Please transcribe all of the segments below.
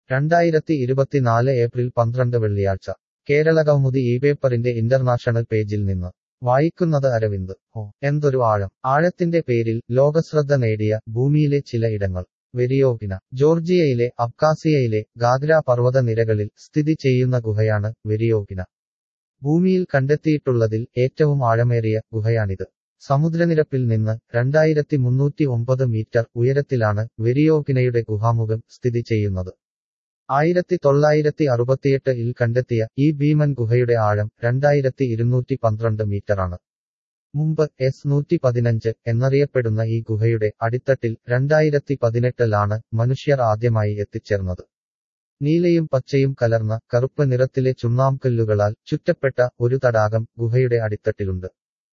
രണ്ടായിരത്തി ഇരുപത്തിനാല് ഏപ്രിൽ പന്ത്രണ്ട് വെള്ളിയാഴ്ച കേരളകൗമുദി ഈ പേപ്പറിന്റെ ഇന്റർനാഷണൽ പേജിൽ നിന്ന് വായിക്കുന്നത് അരവിന്ദ് ഓ എന്തൊരു ആഴം ആഴത്തിന്റെ പേരിൽ ലോകശ്രദ്ധ നേടിയ ഭൂമിയിലെ ചില ഇടങ്ങൾ വെരിയോകിന ജോർജിയയിലെ അബ്കാസിയയിലെ ഗാഗ്ര പർവ്വത നിരകളിൽ സ്ഥിതി ചെയ്യുന്ന ഗുഹയാണ് വെരിയോകിന ഭൂമിയിൽ കണ്ടെത്തിയിട്ടുള്ളതിൽ ഏറ്റവും ആഴമേറിയ ഗുഹയാണിത് സമുദ്രനിരപ്പിൽ നിന്ന് രണ്ടായിരത്തി മുന്നൂറ്റി ഒമ്പത് മീറ്റർ ഉയരത്തിലാണ് വെരിയോകിനയുടെ ഗുഹാമുഖം സ്ഥിതി ചെയ്യുന്നത് ആയിരത്തി തൊള്ളായിരത്തി അറുപത്തിയെട്ട് ഇൽ കണ്ടെത്തിയ ഈ ഭീമൻ ഗുഹയുടെ ആഴം രണ്ടായിരത്തി ഇരുന്നൂറ്റി പന്ത്രണ്ട് മീറ്ററാണ് മുമ്പ് എസ് നൂറ്റി പതിനഞ്ച് എന്നറിയപ്പെടുന്ന ഈ ഗുഹയുടെ അടിത്തട്ടിൽ രണ്ടായിരത്തി പതിനെട്ടിലാണ് മനുഷ്യർ ആദ്യമായി എത്തിച്ചേർന്നത് നീലയും പച്ചയും കലർന്ന കറുപ്പ് നിറത്തിലെ ചുണ്ണാംകല്ലുകളാൽ ചുറ്റപ്പെട്ട ഒരു തടാകം ഗുഹയുടെ അടിത്തട്ടിലുണ്ട്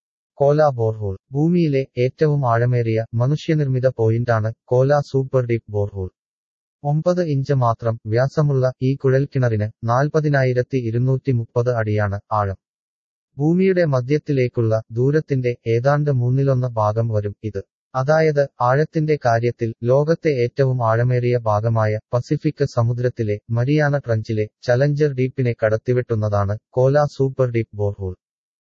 കോല ബോർഹോൾ ഭൂമിയിലെ ഏറ്റവും ആഴമേറിയ മനുഷ്യനിർമ്മിത പോയിന്റാണ് കോല സൂപ്പർ ഡീപ് ബോർഹോൾ ഒമ്പത് ഇഞ്ച് മാത്രം വ്യാസമുള്ള ഈ കുഴൽക്കിണറിന് നാൽപ്പതിനായിരത്തി ഇരുന്നൂറ്റി മുപ്പത് അടിയാണ് ആഴം ഭൂമിയുടെ മധ്യത്തിലേക്കുള്ള ദൂരത്തിന്റെ ഏതാണ്ട് മൂന്നിലൊന്ന് ഭാഗം വരും ഇത് അതായത് ആഴത്തിന്റെ കാര്യത്തിൽ ലോകത്തെ ഏറ്റവും ആഴമേറിയ ഭാഗമായ പസിഫിക് സമുദ്രത്തിലെ മരിയാന ട്രഞ്ചിലെ ചലഞ്ചർ ഡീപ്പിനെ കടത്തിവെട്ടുന്നതാണ് Kola super deep borehole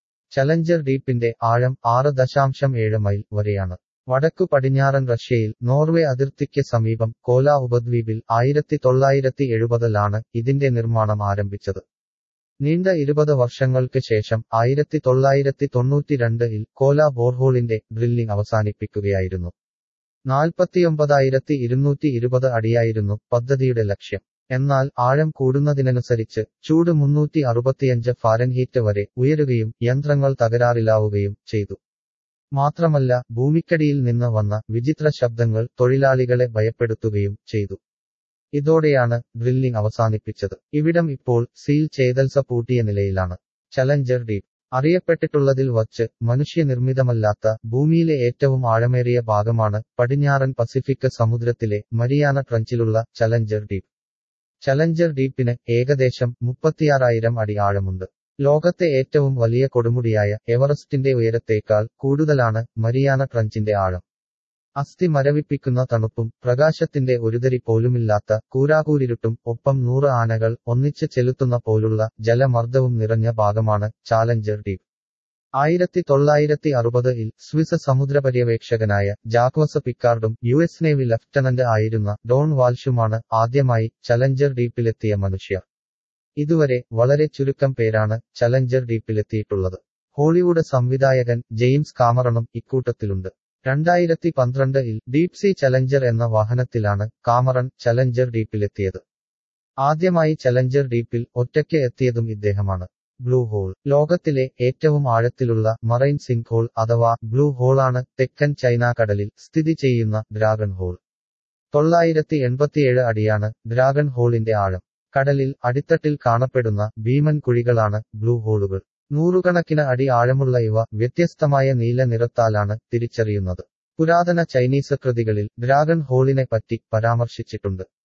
Challenger ഡീപ്പിന്റെ ആഴം ആറ് ദശാംശം ഏഴ് മൈൽ വരെയാണ് വടക്കു പടിഞ്ഞാറൻ റഷ്യയിൽ നോർവേ അതിർത്തിക്ക് സമീപം കോല ഉപദ്വീപിൽ ആയിരത്തി തൊള്ളായിരത്തി എഴുപതിലാണ് ഇതിന്റെ നിർമ്മാണം ആരംഭിച്ചത് നീണ്ട ഇരുപത് വർഷങ്ങൾക്ക് ശേഷം ആയിരത്തി തൊള്ളായിരത്തി തൊണ്ണൂറ്റിരണ്ടിൽ കോല ബോർഹോളിന്റെ ഡ്രില്ലിംഗ് അവസാനിപ്പിക്കുകയായിരുന്നു നാൽപ്പത്തിയൊമ്പതായിരത്തി ഇരുന്നൂറ്റി ഇരുപത് അടിയായിരുന്നു പദ്ധതിയുടെ ലക്ഷ്യം എന്നാൽ ആഴം കൂടുന്നതിനനുസരിച്ച് ചൂട് മുന്നൂറ്റി അറുപത്തിയഞ്ച് ഫാരൻഹീറ്റ് വരെ ഉയരുകയും യന്ത്രങ്ങൾ തകരാറിലാവുകയും ചെയ്തു മാത്രമല്ല ഭൂമിക്കടിയിൽ നിന്ന് വന്ന വിചിത്ര ശബ്ദങ്ങൾ തൊഴിലാളികളെ ഭയപ്പെടുത്തുകയും ചെയ്തു ഇതോടെയാണ് ഡ്രില്ലിംഗ് അവസാനിപ്പിച്ചത് ഇവിടം ഇപ്പോൾ സീൽ ചെയ്തൽസ പൂട്ടിയ നിലയിലാണ് ചലഞ്ചർ ഡീപ് അറിയപ്പെട്ടിട്ടുള്ളതിൽ വച്ച് മനുഷ്യനിർമ്മിതമല്ലാത്ത ഭൂമിയിലെ ഏറ്റവും ആഴമേറിയ ഭാഗമാണ് പടിഞ്ഞാറൻ പസിഫിക് സമുദ്രത്തിലെ മരിയാന ട്രഞ്ചിലുള്ള ചലഞ്ചർ ഡീപ് ചലഞ്ചർ ഡീപ്പിന് ഏകദേശം മുപ്പത്തിയാറായിരം അടി ആഴമുണ്ട് ലോകത്തെ ഏറ്റവും വലിയ കൊടുമുടിയായ എവറസ്റ്റിന്റെ ഉയരത്തേക്കാൾ കൂടുതലാണ് മരിയാന ട്രഞ്ചിന്റെ ആഴം അസ്ഥി മരവിപ്പിക്കുന്ന തണുപ്പും പ്രകാശത്തിന്റെ ഒരുതരി പോലുമില്ലാത്ത കൂരാകൂരിരുട്ടും ഒപ്പം നൂറ് ആനകൾ ഒന്നിച്ച് ചെലുത്തുന്ന പോലുള്ള ജലമർദ്ദവും നിറഞ്ഞ ഭാഗമാണ് ചാലഞ്ചർ ഡീപ് ആയിരത്തി തൊള്ളായിരത്തി അറുപതിൽ സ്വിസ് സമുദ്രപര്യവേക്ഷകനായ ജാക്വസ് പിക്കാർഡും യു എസ് നേവി ലഫ്റ്റനന്റ് ആയിരുന്ന ഡോൺ വാൽഷുമാണ് ആദ്യമായി ചലഞ്ചർ ഡീപ്പിലെത്തിയ മനുഷ്യർ ഇതുവരെ വളരെ ചുരുക്കം പേരാണ് ചലഞ്ചർ ഡീപ്പിലെത്തിയിട്ടുള്ളത് ഹോളിവുഡ് സംവിധായകൻ ജെയിംസ് കാമറണും ഇക്കൂട്ടത്തിലുണ്ട് രണ്ടായിരത്തി പന്ത്രണ്ടിൽ ഡീപ് സീ ചലഞ്ചർ എന്ന വാഹനത്തിലാണ് കാമറൺ ചലഞ്ചർ ഡീപ്പിലെത്തിയത് ആദ്യമായി ചലഞ്ചർ ഡീപ്പിൽ ഒറ്റയ്ക്ക് എത്തിയതും ഇദ്ദേഹമാണ് ബ്ലൂ ഹോൾ ലോകത്തിലെ ഏറ്റവും ആഴത്തിലുള്ള മറൈൻ സിങ്ക് ഹോൾ അഥവാ ബ്ലൂ ഹോളാണ് തെക്കൻ ചൈന കടലിൽ സ്ഥിതി ചെയ്യുന്ന ഡ്രാഗൺ ഹോൾ തൊള്ളായിരത്തി എൺപത്തിയേഴ് അടിയാണ് ഡ്രാഗൺ ഹോളിന്റെ ആഴം കടലിൽ അടിത്തട്ടിൽ കാണപ്പെടുന്ന ഭീമൻ കുഴികളാണ് ബ്ലൂ ഹോളുകൾ നൂറുകണക്കിന് അടി ആഴമുള്ള ഇവ വ്യത്യസ്തമായ നീല നിറത്താലാണ് തിരിച്ചറിയുന്നത് പുരാതന ചൈനീസ് കൃതികളിൽ ഡ്രാഗൺ ഹോളിനെ പറ്റി പരാമർശിച്ചിട്ടുണ്ട്